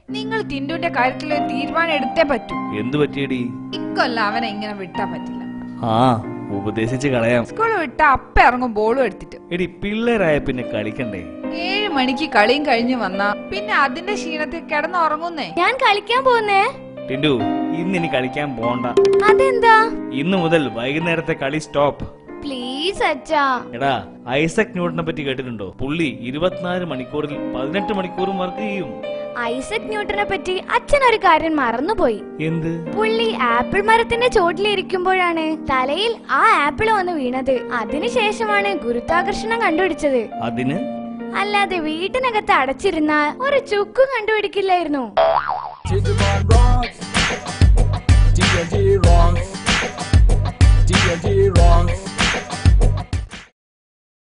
നിങ്ങൾ ടിന്റുവിന്റെ കാര്യത്തിൽ ഒരു തീരുമാനം എടുത്തേ പറ്റൂ എന്തു പറ്റിയടി ഇക്കൊല്ലം അവനെ ഇങ്ങനെ വിട്ടാ പറ്റില്ല ആ ഉപദേശിച്ച് കളയാം സ്കൂൾ വിട്ടാ അപ്പ ഇറങ്ങും ബോളും എടുത്തിട്ട് എടി പിള്ളേരായ പിന്നെ കളിക്കണ്ടേ ഏഴ് മണിക്ക് കളിയും കഴിഞ്ഞു വന്നാ പിന്നെ അതിന്റെ ക്ഷീണത്തിൽ കിടന്നുറങ്ങുന്നേ ഞാൻ കളിക്കാൻ പോകുന്നേ ടിൻഡു ഇന്നിനി കളിക്കാൻ പോണ്ട അതെന്താ ഇന്നു മുതൽ വൈകുന്നേരത്തെ കളി സ്റ്റോപ്പ് പ്ലീസ് അച്ഛാ എടാ ഐസക് ന്യൂട്ടനെ പറ്റി കേട്ടിട്ടുണ്ടോ പുള്ളി ഇരുപത്തിനാല് മണിക്കൂറിൽ പതിനെട്ട് മണിക്കൂറും വർക്ക് ചെയ്യും ഐസക് ന്യൂട്ടനെ പറ്റി അച്ഛൻ ഒരു കാര്യം മറന്നുപോയി എന്ത് പുള്ളി ആപ്പിൾ മരത്തിന്റെ ചോട്ടിലിരിക്കുമ്പോഴാണ് തലയിൽ ആ ആപ്പിൾ വന്ന് വീണത് അതിനുശേഷമാണ് ഗുരുത്വാകർഷണം കണ്ടുപിടിച്ചത് അതിന് അല്ലാതെ വീട്ടിനകത്ത് അടച്ചിരുന്ന ഒരു ചുക്കും കണ്ടുപിടിക്കില്ലായിരുന്നു Digimon rocks. D&D rocks. D&D rocks.